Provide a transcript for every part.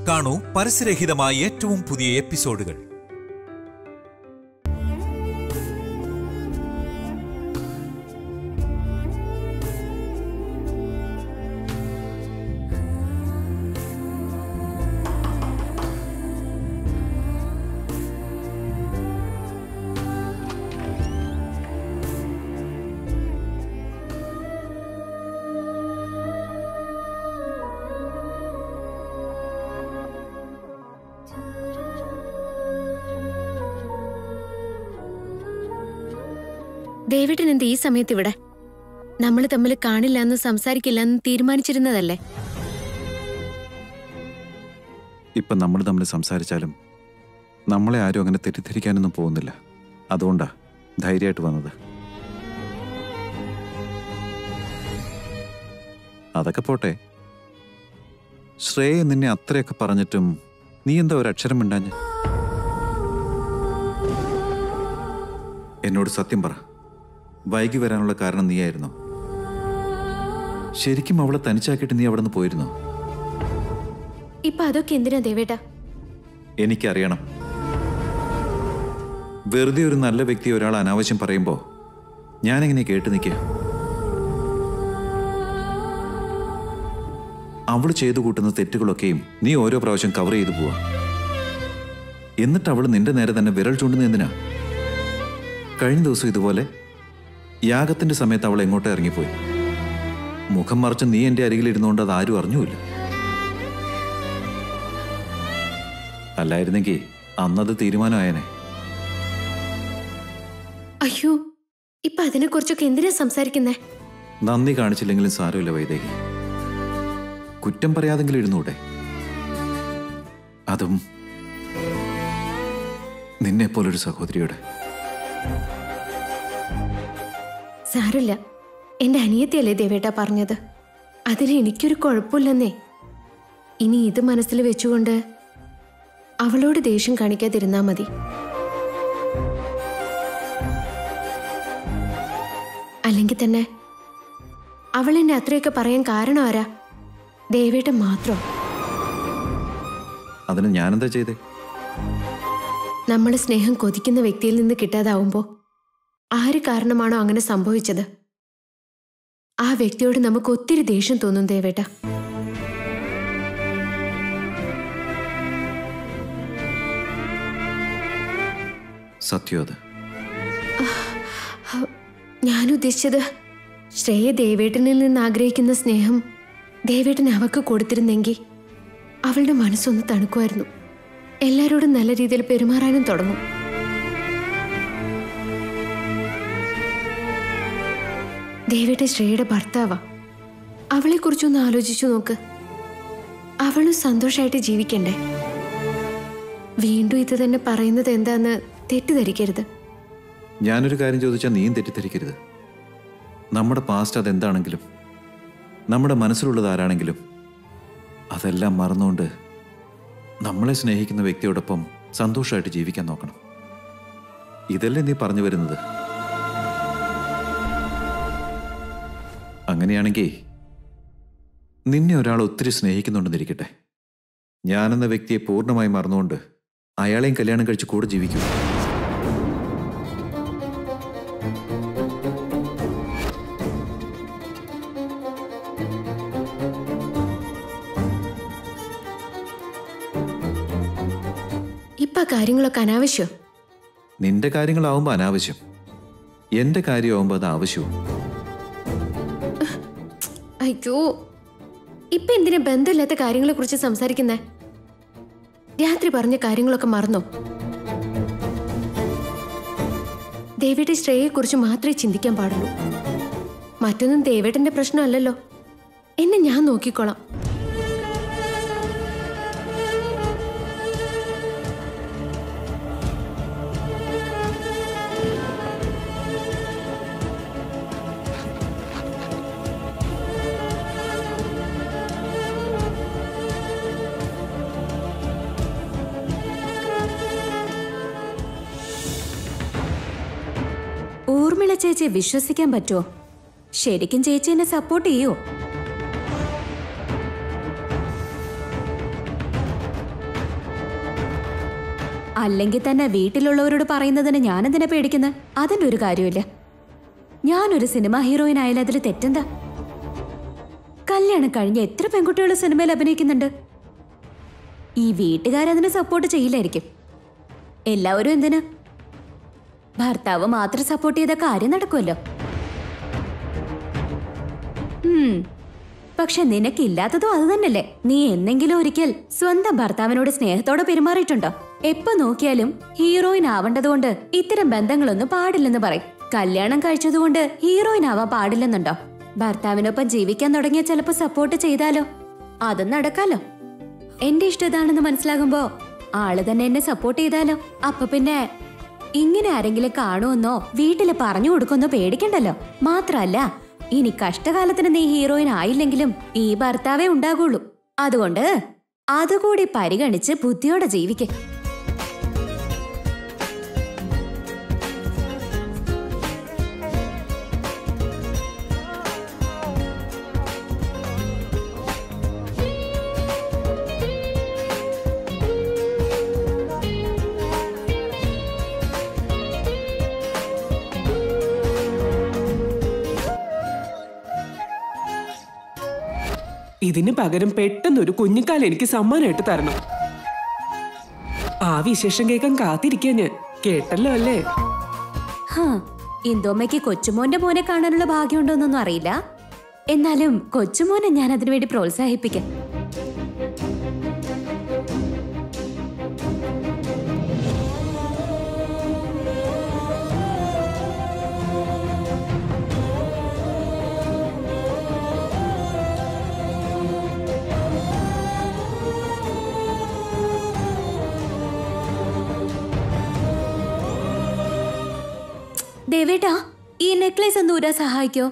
കാണൂ പരസ്യരഹിതമായ ഏറ്റവും പുതിയ എപ്പിസോഡുകൾ ഡേവിഡൻ എന്ത് ഈ സമയത്ത് ഇവിടെ നമ്മൾ തമ്മിൽ കാണില്ല എന്ന് സംസാരിക്കില്ല എന്ന് തീരുമാനിച്ചിരുന്നതല്ലേ ഇപ്പം നമ്മൾ തമ്മിൽ സംസാരിച്ചാലും നമ്മളെ ആരും അങ്ങനെ തെറ്റിദ്ധരിക്കാനൊന്നും പോകുന്നില്ല അതുകൊണ്ടാ ധൈര്യമായിട്ട് വന്നത് അതൊക്കെ പോട്ടെ ശ്രേയ നിന്നെ അത്രയൊക്കെ പറഞ്ഞിട്ടും നീ എന്താ ഒരു അക്ഷരം മിണ്ടാഞ്ഞ് എന്നോട് സത്യം പറ വൈകി വരാനുള്ള കാരണം നീയായിരുന്നോ ശരിക്കും അവളെ തനിച്ചാക്കിയിട്ട് നീ അവിടെ നിന്ന് പോയിരുന്നോ ഇപ്പൊ അതൊക്കെ എന്തിനാ ദേവേട്ട എനിക്കറിയണം വെറുതെ ഒരു നല്ല വ്യക്തി ഒരാൾ അനാവശ്യം പറയുമ്പോൾ ഞാനെങ്ങനെ കേട്ട് നിൽക്കുക അവൾ ചെയ്തു കൂട്ടുന്ന തെറ്റുകളൊക്കെയും നീ ഓരോ പ്രാവശ്യം കവർ ചെയ്തു പോവാ എന്നിട്ട് അവൾ നിന്റെ നേരെ തന്നെ വിരൽ ചൂണ്ടുന്ന എന്തിനാ കഴിഞ്ഞ ദിവസം ഇതുപോലെ യാഗത്തിന്റെ സമയത്ത് അവൾ എങ്ങോട്ടോ ഇറങ്ങിപ്പോയി മുഖം മറച്ച് നീ എന്റെ അരികിലിരുന്നുകൊണ്ട് അത് ആരും അറിഞ്ഞുമില്ല അല്ലായിരുന്നെങ്കിൽ അന്നത് തീരുമാനമായേനെ അയ്യോ ഇപ്പൊ അതിനെ കുറിച്ചൊക്കെ എന്തിനാ സംസാരിക്കുന്നേ നന്ദി കാണിച്ചില്ലെങ്കിലും സാരമില്ല വൈദേഹി കുറ്റം പറയാതെങ്കിലും ഇരുന്നൂടെ അതും നിന്നെ പോലൊരു സഹോദരിയോട് സാരമില്ല എന്റെ അനിയത്തിയല്ലേ ദേവേട്ട പറഞ്ഞത് അതിന് എനിക്കൊരു കുഴപ്പമില്ലെന്നേ ഇനി ഇത് മനസ്സിൽ വെച്ചുകൊണ്ട് അവളോട് ദേഷ്യം കാണിക്കാതിരുന്നാ മതി അല്ലെങ്കിൽ തന്നെ അവൾ എന്നെ അത്രയൊക്കെ പറയാൻ കാരണം ആരാ ദേവേട്ടൻ മാത്രം അതിന് ഞാനെന്താ ചെയ്തേ നമ്മൾ സ്നേഹം കൊതിക്കുന്ന വ്യക്തിയിൽ നിന്ന് കിട്ടാതാവുമ്പോ ആര് കാരണമാണോ അങ്ങനെ സംഭവിച്ചത് ആ വ്യക്തിയോട് നമുക്ക് ഒത്തിരി ദേഷ്യം തോന്നും ദേവേട്ട സത്യം അത് ഞാൻ ഉദ്ദേശിച്ചത് ശ്രേയ ദേവേട്ടനിൽ നിന്ന് ആഗ്രഹിക്കുന്ന സ്നേഹം ദേവേട്ടൻ അവക്ക് കൊടുത്തിരുന്നെങ്കിൽ അവളുടെ മനസ്സൊന്ന് തണുക്കുമായിരുന്നു എല്ലാരോടും നല്ല രീതിയിൽ പെരുമാറാനും തുടങ്ങും ദേവേട്ടൻ ശ്രേയയുടെ ഭർത്താവാ അവളെക്കുറിച്ചൊന്ന് ആലോചിച്ചു നോക്ക് അവളും സന്തോഷമായിട്ട് ജീവിക്കണ്ടേ വീണ്ടും ഇത് തന്നെ പറയുന്നത് എന്താന്ന് തെറ്റിദ്ധരിക്കരുത് ഞാനൊരു കാര്യം ചോദിച്ചാൽ നീയും തെറ്റിദ്ധരിക്കരുത് നമ്മുടെ പാസ്റ്റ് അതെന്താണെങ്കിലും നമ്മുടെ മനസ്സിലുള്ളത് ആരാണെങ്കിലും അതെല്ലാം മറന്നുകൊണ്ട് നമ്മളെ സ്നേഹിക്കുന്ന വ്യക്തിയോടൊപ്പം സന്തോഷമായിട്ട് ജീവിക്കാൻ നോക്കണം ഇതല്ലേ നീ പറഞ്ഞു വരുന്നത് അങ്ങനെയാണെങ്കിൽ നിന്നെ ഒരാൾ ഒത്തിരി സ്നേഹിക്കുന്നുണ്ടെന്നിരിക്കട്ടെ ഞാനെന്ന വ്യക്തിയെ പൂർണ്ണമായി മറന്നുകൊണ്ട് അയാളെയും കല്യാണം കഴിച്ച് കൂടെ ജീവിക്കും ഇപ്പൊ ആ കാര്യങ്ങളൊക്കെ അനാവശ്യം നിന്റെ കാര്യങ്ങളാവുമ്പോൾ അനാവശ്യം എന്റെ കാര്യമാവുമ്പോൾ അത് ആവശ്യവും അയ്യോ ഇപ്പൊ എന്തിനാ ബന്ധമില്ലാത്ത കാര്യങ്ങളെ കുറിച്ച് സംസാരിക്കുന്നേ രാത്രി പറഞ്ഞ കാര്യങ്ങളൊക്കെ മറന്നോ ദേവിയുടെ ശ്രേയെ കുറിച്ച് മാത്രമേ ചിന്തിക്കാൻ പാടുള്ളൂ മറ്റൊന്നും ദേവേട്ടന്റെ പ്രശ്നമല്ലല്ലോ എന്നെ ഞാൻ നോക്കിക്കോളാം ഊർമിള ചേച്ചിയെ വിശ്വസിക്കാൻ പറ്റുമോ ശരിക്കും ചേച്ചി എന്നെ സപ്പോർട്ട് ചെയ്യോ അല്ലെങ്കിൽ തന്നെ വീട്ടിലുള്ളവരോട് പറയുന്നതിന് ഞാനെന്തിനാ പേടിക്കുന്നത് അതിന്റെ ഒരു കാര്യമില്ല ഞാനൊരു സിനിമ ഹീറോയിൻ ആയാലും അതിൽ തെറ്റെന്താ കല്യാണം കഴിഞ്ഞ എത്ര പെൺകുട്ടികൾ സിനിമയിൽ അഭിനയിക്കുന്നുണ്ട് ഈ വീട്ടുകാരതിനെ സപ്പോർട്ട് ചെയ്യില്ലായിരിക്കും എല്ലാവരും എന്തിനാ ഭർത്താവ് മാത്രം സപ്പോർട്ട് ചെയ്ത കാര്യം നടക്കുമല്ലോ ഉം. പക്ഷെ നിനക്കില്ലാത്തതും അത് തന്നെയല്ലേ നീ എന്നെങ്കിലും ഒരിക്കൽ സ്വന്തം ഭർത്താവിനോട് സ്നേഹത്തോടെ പെരുമാറിയിട്ടുണ്ടോ എപ്പോ നോക്കിയാലും ഹീറോയിൻ ആവേണ്ടതുകൊണ്ട് ഇത്തരം ബന്ധങ്ങളൊന്നും പാടില്ലെന്ന് പറയും കല്യാണം കഴിച്ചതുകൊണ്ട് ഹീറോയിൻ ആവാൻ പാടില്ലെന്നുണ്ടോ ഭർത്താവിനൊപ്പം ജീവിക്കാൻ തുടങ്ങിയ ചിലപ്പോ സപ്പോർട്ട് ചെയ്താലോ അതും നടക്കാലോ എന്റെ ഇഷ്ടം ഇതാണെന്ന് മനസ്സിലാകുമ്പോ ആള് തന്നെ എന്നെ സപ്പോർട്ട് ചെയ്താലോ അപ്പൊ പിന്നെ ഇങ്ങനെ ആരെങ്കിലും കാണുമെന്നോ വീട്ടില് പറഞ്ഞു കൊടുക്കുമെന്നോ പേടിക്കണ്ടല്ലോ മാത്രല്ല ഇനി കഷ്ടകാലത്തിന് നീ ഹീറോയിൻ ആയില്ലെങ്കിലും ഈ ഭർത്താവേ ഉണ്ടാകുള്ളൂ അതുകൊണ്ട് അതുകൂടി പരിഗണിച്ച് ബുദ്ധിയോടെ ജീവിക്ക് ഇതിന് പകരം പെട്ടെന്ന് ഒരു കുഞ്ഞിക്കാൽ എനിക്ക് സമ്മാനമായിട്ട് തരണം ആ വിശേഷം കേൾക്കാൻ കാത്തിരിക്കാ ഞാൻ കേട്ടല്ലോ അല്ലേ ഹാ ഇന്ദോമ്മയ്ക്ക് കൊച്ചുമോന്റെ മോനെ കാണാനുള്ള ഭാഗ്യമുണ്ടോന്നൊന്നും അറിയില്ല എന്നാലും കൊച്ചുമോനെ ഞാൻ അതിനുവേണ്ടി പ്രോത്സാഹിപ്പിക്കാം ദേവേട്ടാ ഈ നെക്ലേസ് ഒന്ന് ഊരാൻ സഹായിക്കോ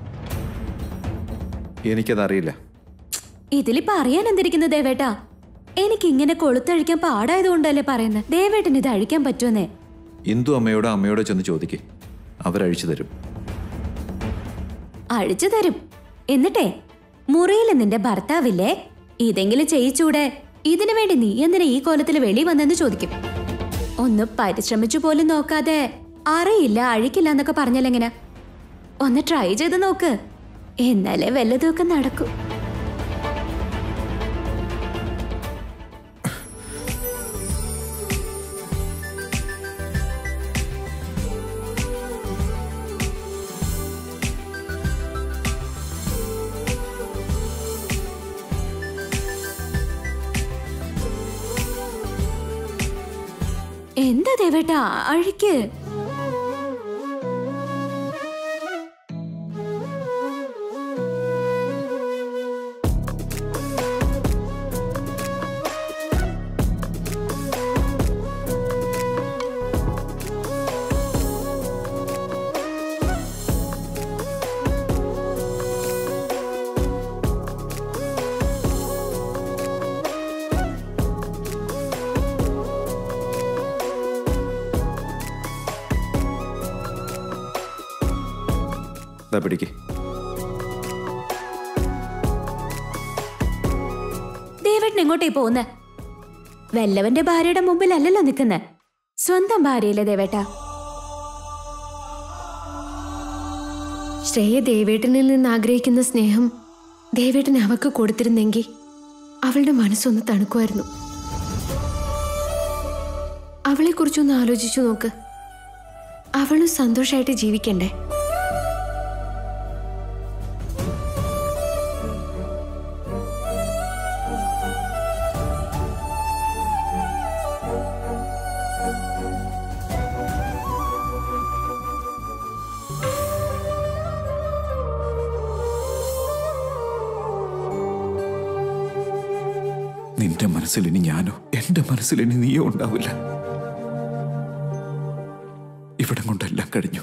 എനിക്കതറിയില്ല ഇതിലിപ്പോ അറിയാൻ എന്തിരിക്കുന്നു ദേവേട്ടാ എനിക്ക് ഇങ്ങനെ കൊളുത്തഴിക്കാൻ പാടായതുകൊണ്ടല്ലേ പറയുന്നത് ദേവേട്ടന് ഇത് അഴിക്കാൻ പറ്റുമെന്നേ ഇന്ദു അമ്മയോടോ അമ്മയോടോ ചെന്ന് ചോദിക്കേ അവരഴിച്ചു തരും അഴിച്ചു തരും എന്നിട്ടേ മുറിയിൽ നിന്റെ ഭർത്താവില്ലേ ഇതെങ്കിലും ചെയ്യിച്ചൂടെ ഇതിനു വേണ്ടി നീ എന്തിനാ ഈ കോലത്തിൽ വെളി വന്നെന്ന് ചോദിക്കും ഒന്ന് പരിശ്രമിച്ചു പോലും നോക്കാതെ അറിയില്ല അഴിക്കില്ല എന്നൊക്കെ പറഞ്ഞല്ലെങ്ങനെ ഒന്ന് ട്രൈ ചെയ്ത് നോക്ക് എന്നാലേ വല്ലതുമൊക്കെ നടക്കൂ എന്താ ദേവേട്ടാ അഴിക്ക് ദാ പിടിക്ക് ദേവേട്ടൻ എങ്ങോട്ടേ പോകുന്നേ വല്ലവന്റെ ഭാര്യയുടെ മുമ്പിലല്ലല്ലോ നിൽക്കുന്നെ സ്വന്തം ഭാര്യയല്ലേ ദേവേട്ടാ ശ്രേയ ദേവേട്ടനിൽ നിന്ന് ആഗ്രഹിക്കുന്ന സ്നേഹം ദേവേട്ടൻ അവക്ക് കൊടുത്തിരുന്നെങ്കിൽ അവളുടെ മനസ്സൊന്ന് തണുക്കുമായിരുന്നു അവളെക്കുറിച്ചൊന്ന് ആലോചിച്ചു നോക്ക് അവളും സന്തോഷമായിട്ട് ജീവിക്കണ്ടേ നിന്റെ മനസ്സിൽ ഇനി ഞാനോ എന്റെ മനസ്സിൽ ഇനി നീയോ ഉണ്ടാവില്ല ഇവിടം കൊണ്ടെല്ലാം കഴിഞ്ഞു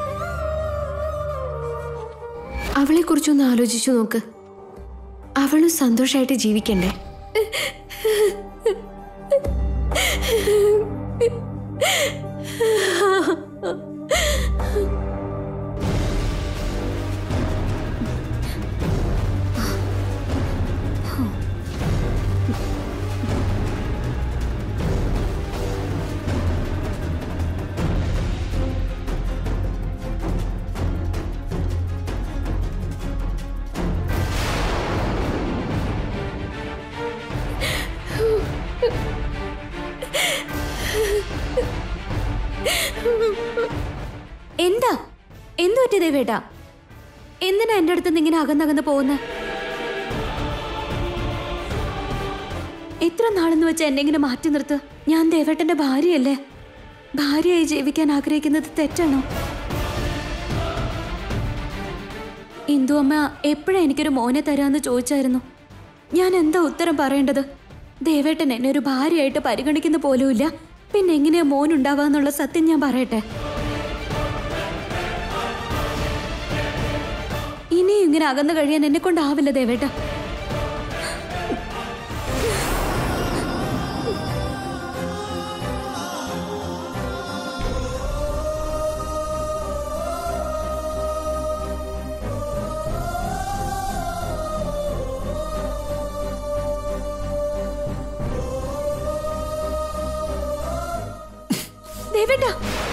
അവളെക്കുറിച്ചൊന്ന് ആലോചിച്ചു നോക്ക് അവളും സന്തോഷമായിട്ട് ജീവിക്കണ്ടേ എന്താ എന്തു പറ്റി ദേവേട്ടാ എന്തിനാ എന്റെ അടുത്ത് നിന്ന് ഇങ്ങനെ അകന്നകന്ന് പോകുന്നത് എത്ര നാളെന്ന് വെച്ച് എന്നെ ഇങ്ങനെ മാറ്റി നിർത്ത് ഞാൻ ദേവേട്ടന്റെ ഭാര്യയല്ലേ ഭാര്യയായി ജീവിക്കാൻ ആഗ്രഹിക്കുന്നത് തെറ്റാണോ ഇന്ദു അമ്മ എപ്പോഴാ എനിക്കൊരു മോനെ തരാന്ന് ചോദിച്ചായിരുന്നു ഞാൻ എന്താ ഉത്തരം പറയേണ്ടത് ദേവേട്ടൻ എന്നെ ഒരു ഭാര്യയായിട്ട് പരിഗണിക്കുന്ന പോലുമില്ല പിന്നെ എങ്ങനെയാ മോൻ ഉണ്ടാവാന്നുള്ള സത്യം ഞാൻ പറയട്ടെ ഇനിയും ഇങ്ങനെ അകന്നു കഴിയാൻ എന്നെ കൊണ്ടാവില്ല ദേവേട്ട ദേവേട്ട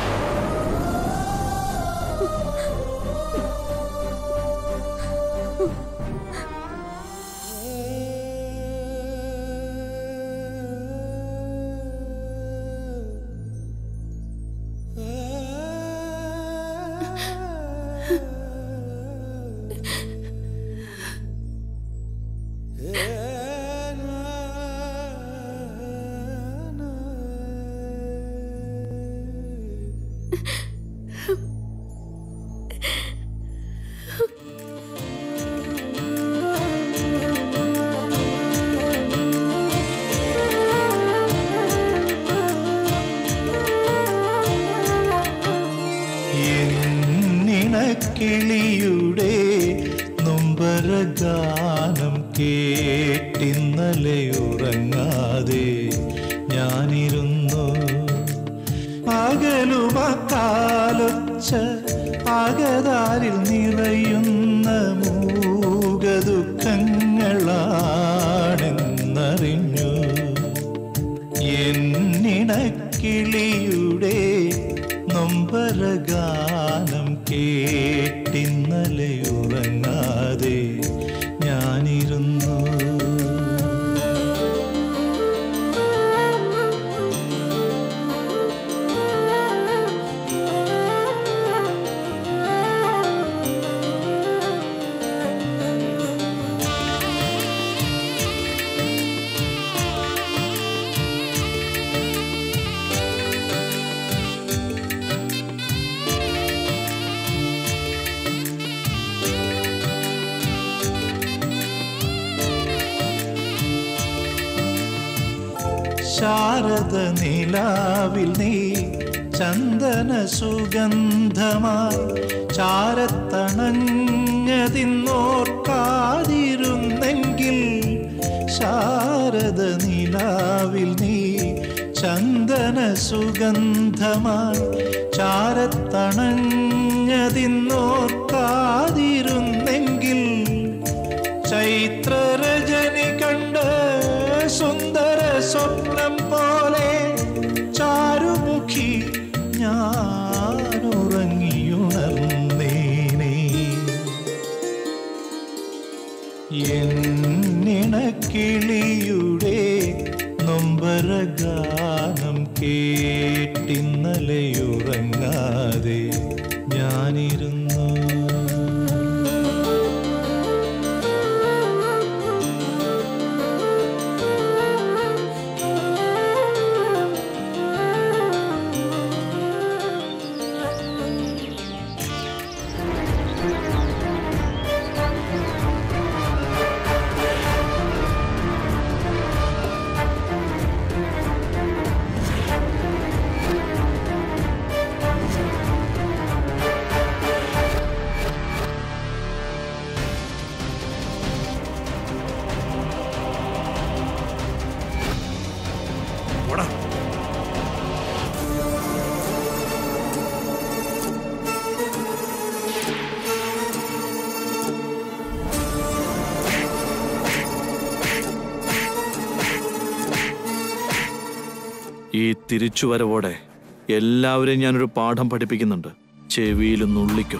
എന്നിണക്കിളിയുടെ നൊമ്പരഗാനം കേട്ടിന്നലെ ഉറങ്ങാതെ ഞാനിരുന്നു പകലുമക്കാലൊച്ച അകതാരിൽ നിറയുന്ന മൂകദുഃഖങ്ങളാണെന്നറിഞ്ഞു എന്നിണക്കിളിയുടെ നൊമ്പരഗാനം കേട്ടിന്നലെ ഉറങ്ങാതെ ഞാനിരുന്നു ശാരദ നിലാവിൽ നീ ചന്ദന സുഗന്ധമായി ചാരത്തണഞ്ഞതിന്നോർക്കാതിരുന്നെങ്കിൽ ശാരദ നിലാവിൽ നീ ചന്ദന സുഗന്ധമായി ചാരത്തണഞ്ഞതിന്നോർക്കാതിരുന്നെങ്കിൽ ചൈത്രരജനി കണ്ട് സുന്ദര സ്വപ്നം പോലെ ചാരുമുഖി ഞാൻ ഉറങ്ങിയുണർന്നേനേ എന്നിണക്കിളിയുടെ നൊമ്പരഗാനം കേട്ടിന്നലെയുറങ്ങാതെ ഞാനിരുന്നു ഈ തിരിച്ചുവരവോടെ എല്ലാവരെയും ഞാനൊരു പാഠം പഠിപ്പിക്കുന്നുണ്ട് ചെവിയിൽ നുള്ളിക്കോ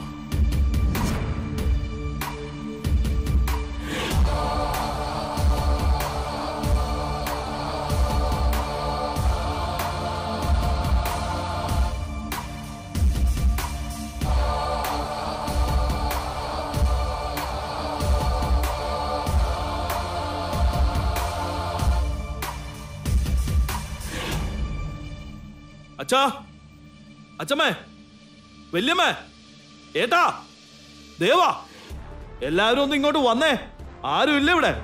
അച്ഛാ അച്ഛമ്മേ വല്യമ്മേ ഏട്ടാ ദേവാ എല്ലാവരും ഒന്ന് ഇങ്ങോട്ട് വന്നേ ആരും ഇല്ല ഇവിടെ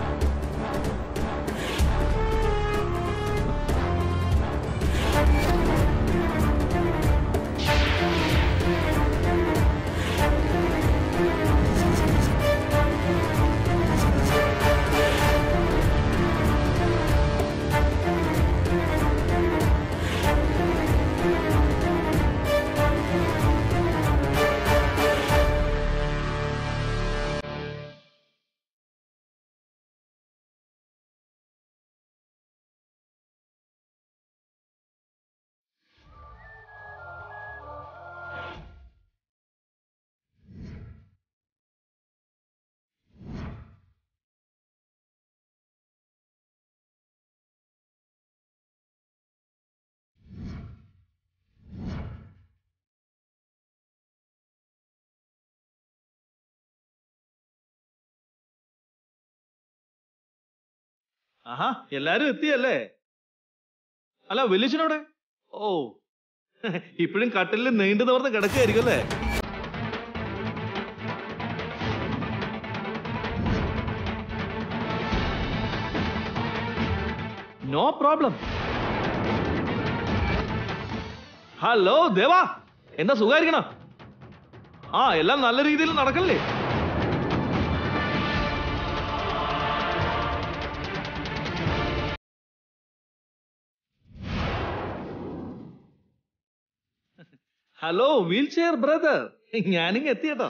ആഹാ എല്ലാരും എത്തിയല്ലേ അല്ല വലിയച്ഛനവിടെ ഓ ഇപ്പോഴും കട്ടിലിൽ നീണ്ടു നിവർന്ന് കിടക്കുകയായിരിക്കും അല്ലേ നോ പ്രോബ്ലം ഹലോ ദേവാ എന്താ സുഖായിരിക്കണ ആ എല്ലാം നല്ല രീതിയിൽ നടക്കല്ലേ ഹലോ വീൽ ചെയർ ബ്രദർ ഞാനിങ് എത്തിയട്ടോ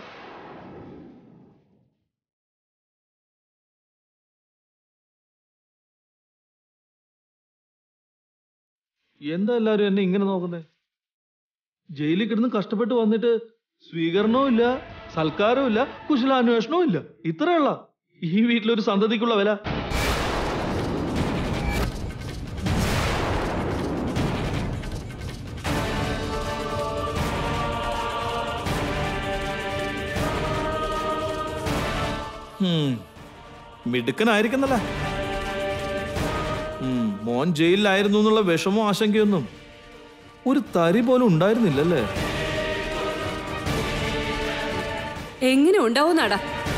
എന്താ എല്ലാരും എന്നെ ഇങ്ങനെ നോക്കുന്നേ ജയിലിൽ കിടന്ന് കഷ്ടപ്പെട്ട് വന്നിട്ട് സ്വീകരണവും ഇല്ല സൽക്കാരവും ഇല്ല കുശലാന്വേഷണവും ഇല്ല ഇത്രയുള്ള ഈ വീട്ടിലൊരു സന്തതിക്കുള്ള വില ഹും, മിടുക്കനായിരിക്കുന്നല്ല ഉം, മോൻ ജയിലിലായിരുന്നു എന്നുള്ള വിഷമോ ആശങ്കയൊന്നും ഒരു തരി പോലും ഉണ്ടായിരുന്നില്ലല്ലേ എങ്ങനെ ഉണ്ടാവും നട